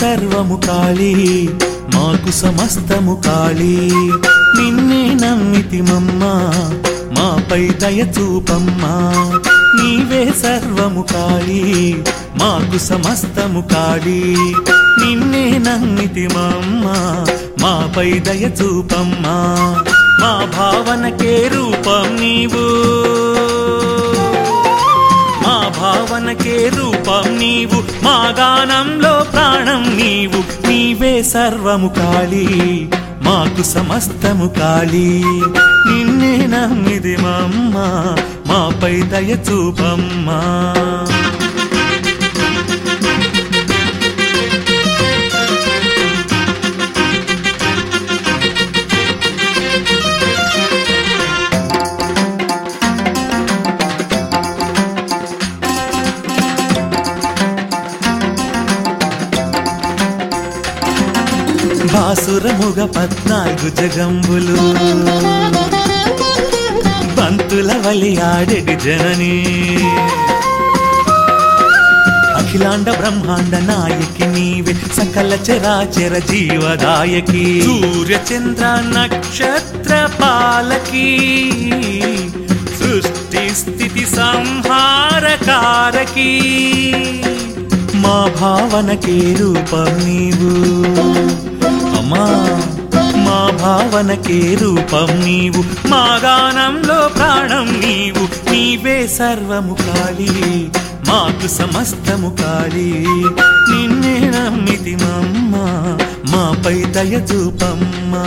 సర్వము కాళీ మాకు సమస్తము కాళీ నిన్నే నమ్మితిమమ్మా మాపై దయ చూపమ్మా నీవే సర్వము కాళీ మాకు సమస్తము కాళీ నిన్నే నమ్మితిమమ్మా మాపై దయ చూపమ్మా మా భావనకే రూపం నీవు మా భావనకే రూపం నీవు మా గానంలో ప్రాణం నీవు నీవే సర్వము కాళీ మాకు సమస్తము కాళీ నిన్నే నమ్మిది మమ్మ మాపై దయ చూపమ్మా బాసురముగ పద్నాలుగు జగంబులు బంతుల వలి ఆడెడి జనని అఖిలాండ బ్రహ్మాండ నాయకి నీవే సకల చరాచర జీవదాయకి సూర్య చంద్ర నక్షత్ర పాలకి సృష్టి స్థితి సంహారకారకి మా భావనకే రూపం నీవు అమ్మా మా భావనకే రూపం నీవు మా గానంలో ప్రాణం నీవు నీవే సర్వము కాళీ మాకు సమస్తము కాళీ నిన్నే నమ్మితి మమ్మ మాపై దయ చూపమ్మా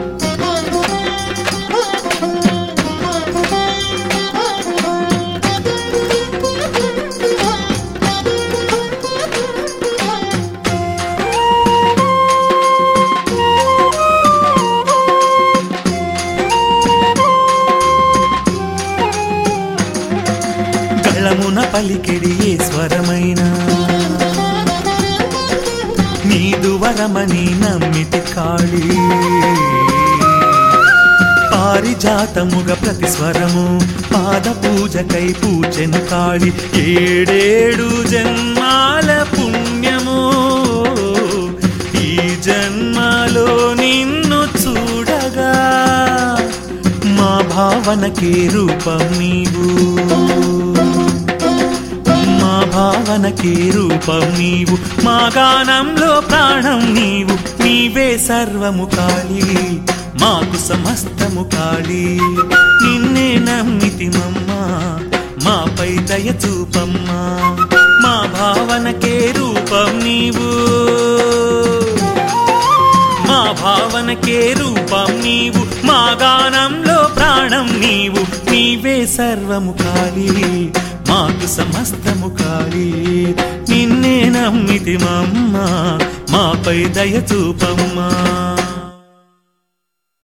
గళమున పలికెడి ఏ స్వరమైన నీదు వరమని నమ్మితి కాళీ పారిజాతముగ ప్రతి స్వరము పాద పూజకై పూజను కాళి ఏడేడు జన్మాల పుణ్యము ఈ జన్మలో నిన్ను చూడగా మా భావనకే రూపం నీవు మా భావనకే రూపం నీవు మా గానంలో ప్రాణం నీవు నీవే సర్వము కాళీ మాకు సమస్తము కాళీ నిన్నే నమ్మితి మమ్మా మాపై దయ చూపమ్మా మా భావనకే రూపం నీవు మా భావనకే రూపం నీవు మా గానంలో ప్రాణం నీవు నీవే సర్వము కాళీ మాకు సమస్తము కాళీ నిన్నే నమ్మితి మమ్మ మాపై దయ చూపమ్మా